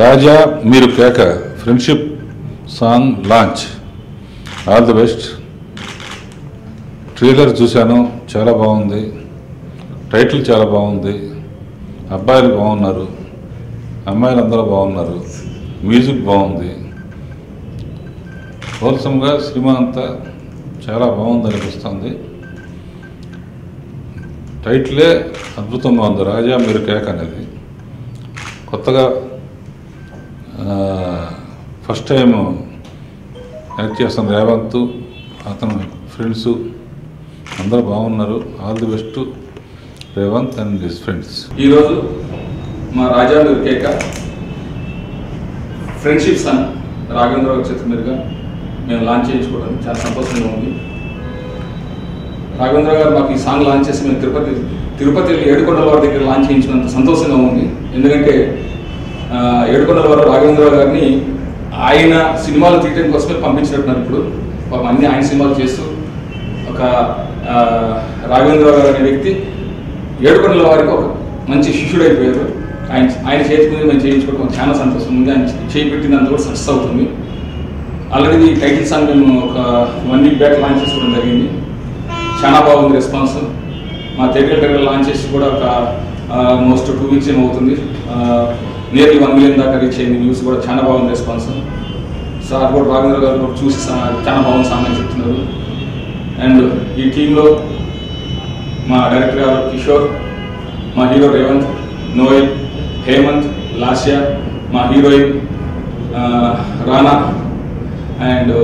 రాజా మీరు కేక friendship song launch all the best trailer చూశాను చాలా బాగుంది టైటిల్ చాలా బాగుంది అబ్బాయిలు బాగున్నారు అమ్మాయిలు అందరూ బాగున్నారు మ్యూజిక్ బాగుంది హోల్సమ్గా సినిమా అంతా చాలా బాగుంది అనిపిస్తుంది టైటిలే అద్భుతంగా ఉంది రాజా మీరు కేక్ అనేది కొత్తగా ఫస్ట్ టైం యాక్ట్ చేస్తున్న రేవంత్ అతను ఫ్రెండ్స్ అందరూ బాగున్నారు all the best Revanth and his friends ఈరోజు మా రాజాలు కేక ఫ్రెండ్షిప్ సన్ రాఘవేంద్రరావు చేతుల మీదుగా మేము లాంచ్ చేయించుకోవడం చాలా సంతోషంగా ఉంది రాఘవేంద్ర గారు మాకు ఈ సాంగ్ లాంచ్ చేసి మేము తిరుపతి తిరుపతి ఏడుకొండల వారి దగ్గర లాంచ్ చేయించినంత సంతోషంగా ఉంది ఎందుకంటే ఆ, ఏడుకొండల వారు రాఘవేంద్రరావు గారిని ఆయన సినిమాలు తీయడం కోసమే పంపించినట్టున్నారు ఇప్పుడు పాపం అన్ని ఆయన సినిమాలు చేస్తూ ఒక ఆ, రాఘవేంద్రరావు గారు అనే వ్యక్తి ఏడుకొండల వారికి ఒక మంచి శిష్యుడు అయిపోయారు ఆయన ఆయన చేతి మీద మేము చేయించుకోవడం చాలా సంతోషం ఉంది ఆయన చేయి పెట్టినంత కూడా సక్సెస్ అవుతుంది ఆల్రెడీ ఈ టైటిల్ సాంగ్ మేము ఒక వన్ వీక్ బ్యాక్ లాంచ్ చేసుకోవడం జరిగింది చాలా బాగుంది రెస్పాన్స్ మా థియేటర్ లాంచ్ చేసి కూడా ఒక మోస్ట్ టూ వీక్స్ ఏమో అవుతుంది నియర్లీ వన్ మిలియన్ దాకా రీచ్ అయింది న్యూస్ కూడా చాలా బాగుంది రెస్పాన్స్ సార్ కూడా రాఘవేంద్ర గారు కూడా చూసి సా- చాలా బాగుంది సాంగ్ అని చెప్తున్నారు అండ్ ఈ టీంలో మా డైరెక్టర్ గారు కిషోర్ మా హీరో రేవంత్ నోయల్ హేమంత్ లాస్య మా హీరోయిన్ ఆ, రానా అండ్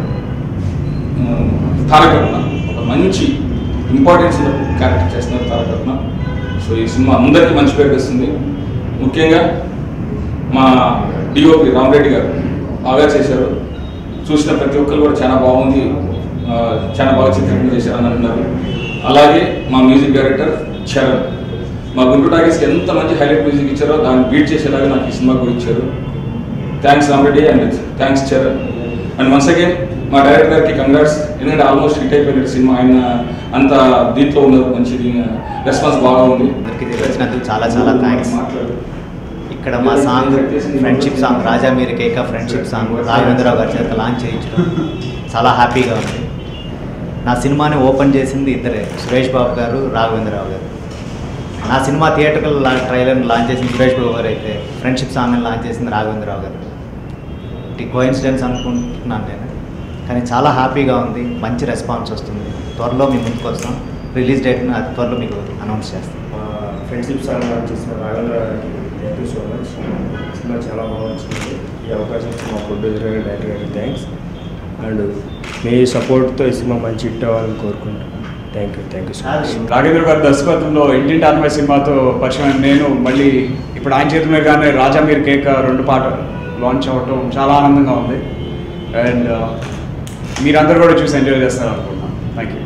తారకరత్న ఒక మంచి ఇంపార్టెన్స్ క్యారెక్టర్ చేస్తున్నారు తారకరత్న సో ఈ సినిమా అందరికీ మంచి పేరు తెస్తుంది ముఖ్యంగా మా డిఓపి రామరెడ్డి గారు బాగా చేశారు చూసిన ప్రతి ఒక్కరు కూడా చాలా బాగుంది ఆ, చాలా బాగా చిత్రీకరణ చేశారు అని అంటున్నారు అలాగే మా మ్యూజిక్ డైరెక్టర్ చరణ్ మా గుంటూరు టాకీస్కి ఎంత మంచి హైలైట్ మ్యూజిక్ ఇచ్చారో దాన్ని బీట్ చేసేలాగా నాకు ఈ సినిమా కూడా ఇచ్చారు thanks Ramareddy and thanks Charan and once again మా డైరెక్టర్ గారికి కంగ్రాట్స్ ఎందుకంటే ఆల్మోస్ట్ హిట్ అయిపోయిన సినిమా ఆయన అంత దీంట్లో ఉన్నారు మంచిది రెస్పాన్స్ బాగా ఉంది అందరికీ తెలిసినందుకు చాలా చాలా థ్యాంక్స్ మాట్లాడు ఇక్కడ మా సాంగ్ ఫ్రెండ్షిప్ సాంగ్ రాజా మీరు కేక ఫ్రెండ్షిప్ సాంగ్ రాఘవేంద్రరావు గారి చేత లాంచ్ చేయించడం చాలా హ్యాపీగా ఉంది నా సినిమాని ఓపెన్ చేసింది ఇద్దరే సురేష్ బాబు గారు రాఘవేంద్రరావు గారు నా సినిమా థియేటర్కల్ ట్రైలర్ లాంచ్ చేసింది సురేష్ బాబు గారు అయితే ఫ్రెండ్షిప్ సాంగ్ని లాంచ్ చేసింది రాఘవేంద్రరావు గారు ఇది కోయిన్సిడెన్స్ అనుకుంటున్నాను నేను కానీ చాలా హ్యాపీగా ఉంది మంచి రెస్పాన్స్ వస్తుంది త్వరలో మీ ముందుకు వస్తాం రిలీజ్ డేట్ని అతి త్వరలో మీకు అనౌన్స్ చేస్తాం మా ఫ్రెండ్షిప్ సాంగ్ లాంచ్ చేసిన Raghavendra thank you so much cinema చాలా బాగా వచ్చింది ఈ అవకాశం ఇచ్చిన మా ప్రొడ్యూసర్ గారు డైరెక్టర్ గారికి థ్యాంక్స్ అండ్ మీ సపోర్ట్తో ఈ సినిమా మంచి హిట్ అవ్వాలని కోరుకుంటున్నాను thank you thank you so much Raghavendra గారి దర్శకత్వంలో ఇంటింటి ఆత్మ సినిమాతో పరిచయం అయిన నేను మళ్ళీ ఇప్పుడు ఆయన చేతి మీదుగానే రాజా మీర్ కేక్ రెండు పాటలు లాంచ్ అవ్వటం చాలా ఆనందంగా ఉంది అండ్ మీరందరూ కూడా చూసి ఎంజాయ్ చేస్తారు అనుకుంటున్నాను థ్యాంక్ యూ